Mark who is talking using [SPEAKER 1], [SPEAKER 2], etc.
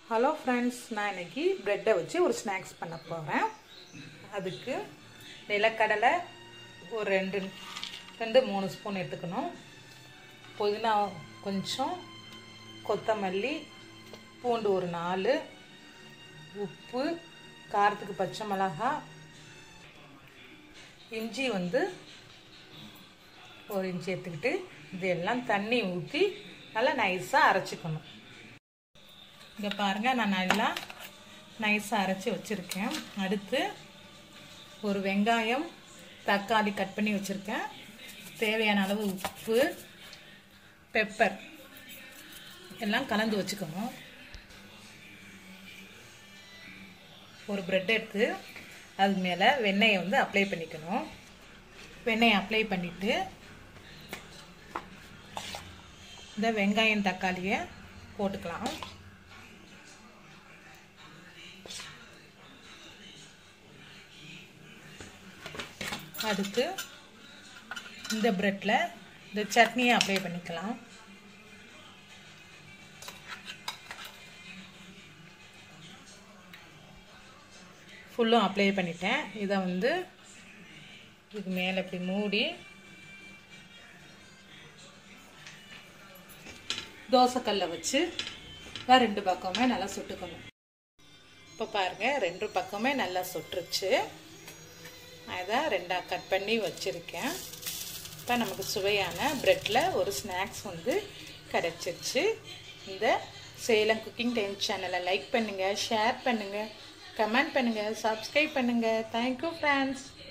[SPEAKER 1] hello friends நான் இன்னைக்கு ப்ரெட்டை வச்சு ஒரு ஸ்நாக்ஸ் பண்ண போகிறேன் அதுக்கு நிலக்கடலை ஒரு ரெண்டு ரெண்டு மூணு ஸ்பூன் எடுத்துக்கணும் புதினா கொஞ்சம் கொத்தமல்லி பூண்டு ஒரு நாலு உப்பு காரத்துக்கு பச்சை மிளகாய் இஞ்சி வந்து ஒரு இன்ச்சு எடுத்துக்கிட்டு இதெல்லாம் தண்ணி ஊற்றி நல்லா நைஸாக அரைச்சிக்கணும் இங்கே பாருங்கள் நான் நல்லா நைஸாக அரைச்சி வச்சுருக்கேன் அடுத்து ஒரு வெங்காயம் தக்காளி கட் பண்ணி வச்சுருக்கேன் தேவையான அளவு உப்பு பெப்பர் எல்லாம் கலந்து வச்சுக்கணும் ஒரு ப்ரெட் எடுத்து அது மேலே வெண்ணெயை வந்து அப்ளை பண்ணிக்கணும் வெண்ணெயை அப்ளை பண்ணிவிட்டு இந்த வெங்காயம் தக்காளியை போட்டுக்கலாம் அடுத்து இந்த ப்ரெட்டில் இந்த சட்னியை அப்ளை பண்ணிக்கலாம் ஃபுல்லும் அப்ளை பண்ணிட்டேன் இதை வந்து இதுக்கு மேலே இப்படி மூடி தோசைக்கல்ல வச்சு நான் ரெண்டு பக்கமே நல்லா சுட்டுக்கணும் இப்போ பாருங்கள் ரெண்டு பக்கமே நல்லா சுட்டுருச்சு அதை ரெண்டாக கட் பண்ணி வச்சுருக்கேன் இப்போ நமக்கு சுவையான ப்ரெட்டில் ஒரு ஸ்நாக்ஸ் வந்து கிடச்சிருச்சு இந்த சேலம் குக்கிங் டைம் சேனலை லைக் பண்ணுங்கள் ஷேர் பண்ணுங்கள் கமெண்ட் பண்ணுங்கள் சப்ஸ்கிரைப் பண்ணுங்கள் தேங்க்யூ ஃப்ரெண்ட்ஸ்